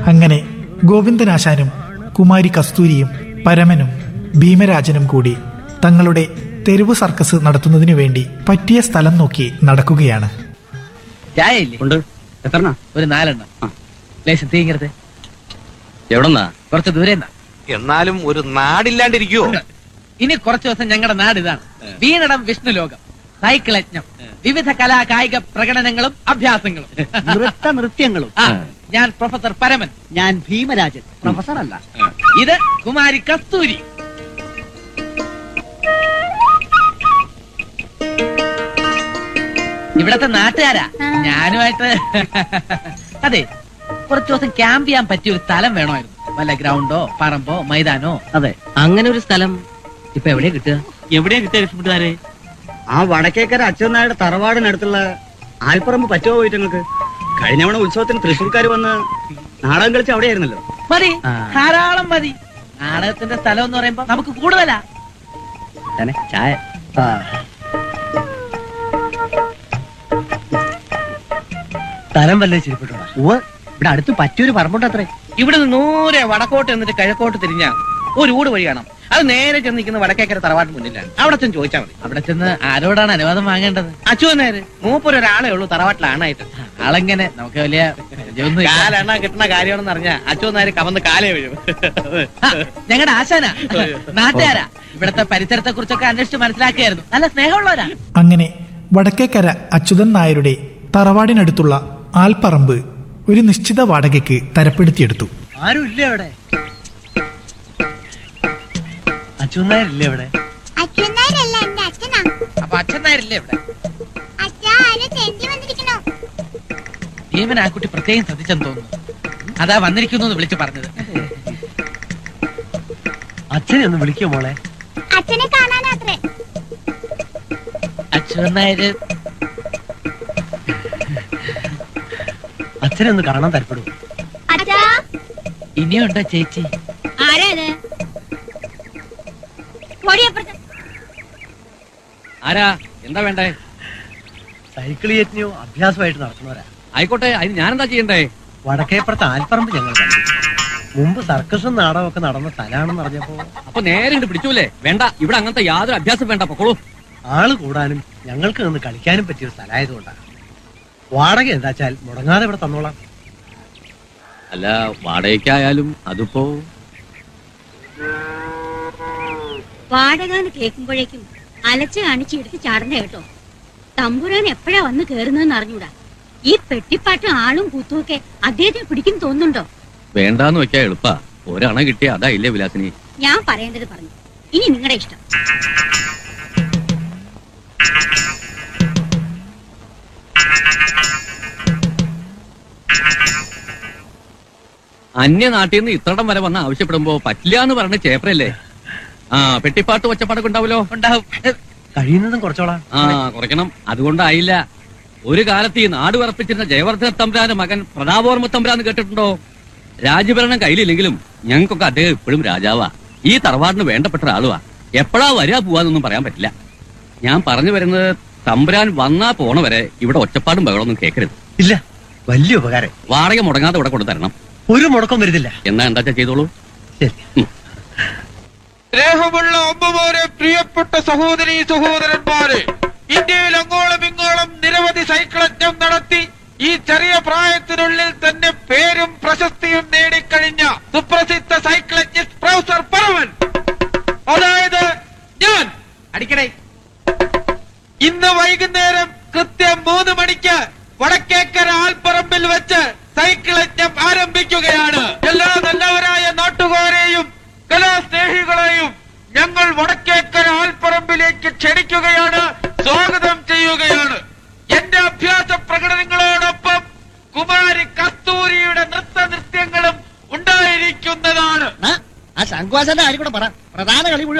അങ്ങനെ ഗോവിന്ദനാശാനും കുമാരി കസ്തൂരിയും പരമനും ഭീമരാജനും കൂടി തങ്ങളുടെ തെരുവ് സർക്കസ് നടത്തുന്നതിനു വേണ്ടി പറ്റിയ സ്ഥലം നോക്കി നടക്കുകയാണ് ചായ ഇല്ലേ ഉണ്ട് എത്രണ്ണ ഒരു നാലെണ്ണം ലേശം തീങ്ങരുത് എവിടെന്നാ കുറച്ച് ദൂരെ എന്നാലും ഒരു നാടില്ലാണ്ടിരിക്കുവോ ഇനി കുറച്ചു ദിവസം ഞങ്ങളുടെ നാട് ഇതാണ് വീണടം വിഷ്ണു ലോകം സൈക്കിൾ യജ്ഞം വിവിധ കലാ കായിക പ്രകടനങ്ങളും അഭ്യാസങ്ങളും നൃത്ത നൃത്യങ്ങളും ആ, ഞാൻ പ്രൊഫസർ പരമൻ ഞാൻ ഭീമരാജൻ പ്രൊഫസർ അല്ല ഇത് കുമാരി കസ്തൂരി ഇവിടത്തെ നാട്ടുകാരാ ഞാനുമായിട്ട് അതെ കുറച്ചു ദിവസം ക്യാമ്പ് ചെയ്യാൻ പറ്റിയ ഒരു സ്ഥലം വേണമായിരുന്നു വല്ല ഗ്രൗണ്ടോ പറമ്പോ മൈതാനോ അതെ അങ്ങനെ ഒരു സ്ഥലം ഇപ്പൊ എവിടെയാ കിട്ടുക എവിടെയാ കിട്ടിയ രക്ഷപ്പെട്ടുകാരെ ആ വടക്കേക്കര അച്ഛനായുടെ തറവാടിനടുത്തുള്ള ആൽപ്പറമ്പ് പറ്റുമോ പോയിട്ട് നിങ്ങൾക്ക് കഴിഞ്ഞ തവണ ഉത്സവത്തിന് തൃശ്ശൂർക്കാർ വന്ന് നാടകം കളിച്ച് അവിടെയായിരുന്നല്ലോ മതി ആ. ധാരാളം മതി നാടകത്തിന്റെ സ്ഥലം എന്ന് പറയുമ്പോ നമുക്ക് കൂടുതലാ തന്നെ ചായ സ്ഥലം വല്ല ശരിപ്പെട്ടുണ്ടോ ഉവ്വ് ഇവിടെ അടുത്ത് പറ്റിയൊരു പറമ്പുണ്ട് അത്രേ ഇവിടെ നിന്ന് നൂരെ വടക്കോട്ട് എന്നിട്ട് കിഴക്കോട്ട് തിരിഞ്ഞ ഒരു ഊട് വഴി കാണാം അത് നേരെ ചെന്ന് നിൽക്കുന്ന വടക്കേക്കര തറവാട്ട് മുന്നിലാണ് അവിടെ ചെന്ന് ചോദിച്ചാൽ മതി അവിടെ ചെന്ന് ആരോടാണ് അനുവാദം വാങ്ങേണ്ടത് അച്ചുവന്നേര് മൂപ്പര് ഒരാളെ ഉള്ളൂ തറവാട്ടിലാണായിട്ട് ആളെങ്ങനെ നമുക്ക് വലിയ പരിചയമൊന്നും ഇല്ല. കാലെണ്ണ കിട്ടുന്ന കാര്യമാണെന്ന് അറിഞ്ഞാ അച്ചുവന്നേര് കവന്ന് കാലേ വീഴും ആ, ഞങ്ങളുടെ ആശാന നാട്ടുകാരാ ഇവിടത്തെ പരിസരത്തെ കുറിച്ചൊക്കെ അന്വേഷിച്ച് മനസ്സിലാക്കിയായിരുന്നു നല്ല സ്നേഹമുള്ളവരാ അങ്ങനെ വടക്കേക്കര അച്യുതൻ നായരുടെ തറവാടിനടുത്തുള്ള ആൽപ്പറമ്പ് ഒരു നിശ്ചിത വാടകയ്ക്ക് തരപ്പെടുത്തിയെടുത്തു ആരും ഇല്ല അവിടെ അച്ചുവന്നാരില്ലേ അവിടെ അച്ഛനാരല്ല എന്റെ അച്ഛനാ അപ്പൊ അച്ഛൻ നായരില്ലേ ഇവിടെ അച്ഛാ ആരും തെണ്ടി വന്നിരിക്കണോ ഭീമൻ ആ കുട്ടി പ്രത്യേകം ശ്രദ്ധിച്ചെന്ന് തോന്നുന്നു അതാ വന്നിരിക്കുന്നു എന്ന് വിളിച്ചു പറഞ്ഞത് അച്ഛനെ ഒന്ന് വിളിക്കോ മോളെ അച്ഛനെ കാണാനാത്രേ അച്ഛൻ നായര് അച്ഛനെ ഒന്ന് കാണാൻ തരപ്പെടുമോ അച്ഛാ ഇനിയുണ്ടോ ചേച്ചി ആരാ ഇത് ഓടിയപ്പുറത്ത് ആരാ എന്താ വേണ്ടേ സൈക്കിൾ യജ്ഞയോ അഭ്യാസമായിട്ട് നടത്തുന്നവരാ ആയിക്കോട്ടെ അതിന് ഞാനെന്താ ചെയ്യണ്ടേ വടക്കേപ്പുറത്ത് ആൽപ്പറമ്പ് ഞങ്ങൾ കണ്ടു മുമ്പ് സർക്കസും നാടകമൊക്കെ നടന്ന സ്ഥലമാണെന്ന് അറിഞ്ഞപ്പോ അപ്പൊ നേരെ ഇങ്ങോട്ട് പിടിച്ചൂലേ വേണ്ട ഇവിടെ അങ്ങനത്തെ യാതൊരു അഭ്യാസം വേണ്ട പൊക്കോളൂ ആള് കൂടാനും ഞങ്ങൾക്ക് നിന്ന് കളിക്കാനും പറ്റിയ ഒരു സ്ഥലമായതുകൊണ്ടാണ് വാടക എന്താച്ചാൽ മുടങ്ങാതെ ഇവിടെ തന്നോളാം അല്ല വാടകയ്ക്കായാലും അതിപ്പോ വാടകാന്ന് കേൾക്കുമ്പോഴേക്കും അലച്ച് കാണിച്ച് എടുത്ത് ചാടണ്ട കേട്ടോ തമ്പുരാൻ എപ്പോഴാ വന്ന് കേറുന്നതെന്ന് അറിഞ്ഞൂടാ ഈ പെട്ടിപ്പാട്ടും ആളും കൂത്തുമൊക്കെ അദ്ദേഹത്തിന് പിടിക്കും തോന്നുന്നുണ്ടോ വേണ്ടാന്ന് വെക്കാ എളുപ്പാ ഒരണ കിട്ടിയ അതാ ഇല്ലേ വിലാസിനി ഞാൻ പറയേണ്ടത് പറഞ്ഞു ഇനി നിങ്ങളുടെ ഇഷ്ടം അന്യനാട്ടിൽ നിന്ന് ഇത്രടം വരെ വന്ന് ആവശ്യപ്പെടുമ്പോ പറ്റില്ല എന്ന് പറഞ്ഞ ചേപ്രല്ലേ ആ പെട്ടിപ്പാട്ട് ഒച്ചപ്പാടൊക്കെ ഉണ്ടാവല്ലോ ഉണ്ടാവും കഴിയുന്നതും കുറച്ചോളാം ആ കുറയ്ക്കണം അതുകൊണ്ടായില്ല ഒരു കാലത്ത് ഈ നാട് വിറപ്പിച്ചിരുന്ന ജയവർദ്ധന തമ്പുരാന്റെ മകൻ പ്രതാപവർമ്മ തമ്പുരാന്ന് കേട്ടിട്ടുണ്ടോ രാജ്യഭരണം കയ്യിലില്ലെങ്കിലും ഞങ്ങൾക്കൊക്കെ അദ്ദേഹം ഇപ്പോഴും രാജാവാ ഈ തറവാടിന് വേണ്ടപ്പെട്ട ഒരാളുവാ എപ്പോഴാ വരിക പോവാന്നൊന്നും പറയാൻ പറ്റില്ല ഞാൻ പറഞ്ഞു വരുന്നത് തമ്പുരാൻ വന്നാ പോണ വരെ ഇവിടെ ഒച്ചപ്പാടും ബഹളമൊന്നും കേൾക്കരുത് ഇല്ല വലിയ ഉപകാരം വാടക മുടങ്ങാതെ ഇവിടെ കൊണ്ടു തരണം ഒരു മുടക്കം വരുന്നില്ല എന്നാ എന്താ ചെയ്തോളൂ ശരി സ്നേഹമുള്ള അമ്മമാരെ പ്രിയപ്പെട്ട സഹോദരി സഹോദരന്മാരെ ഇന്ത്യയിൽ അങ്ങോളം ഇങ്ങോളം നിരവധി സൈക്ലജ്ഞം നടത്തി ഈ ചെറിയ പ്രായത്തിനുള്ളിൽ തന്നെ പേരും പ്രശസ്തിയും നേടിക്കഴിഞ്ഞ സുപ്രസിദ്ധ സൈക്ലജ്ഞിസ്റ്റ് പ്രൊഫസർ പരമൻ അതായത് ഞാൻ അടിക്കടേ ഇന്ന് വൈകുന്നേരം കൃത്യം മൂന്ന് മണിക്ക് വടക്കേക്കര ആൽപ്പറമ്പിൽ വെച്ച് സൈക്കിൾ യജ്ഞം ആരംഭിക്കുകയാണ് എല്ലാ നല്ലവരായ നാട്ടുകാരെയും കലാസ്നേഹികളെയും ഞങ്ങൾ വടക്കേക്കര ആൽപ്പറമ്പിലേക്ക് ക്ഷണിക്കുകയാണ് സ്വാഗതം ചെയ്യുകയാണ് എന്റെ അഭ്യാസ പ്രകടനങ്ങളോടൊപ്പം കുമാരി കസ്തൂരിയുടെ നൃത്ത നൃത്യങ്ങളും ഉണ്ടായിരിക്കുന്നതാണ് ആ ശങ്കുവാസന്റെ കാര്യം കൂടെ പറ പ്രധാന കളി മുഴുവൻ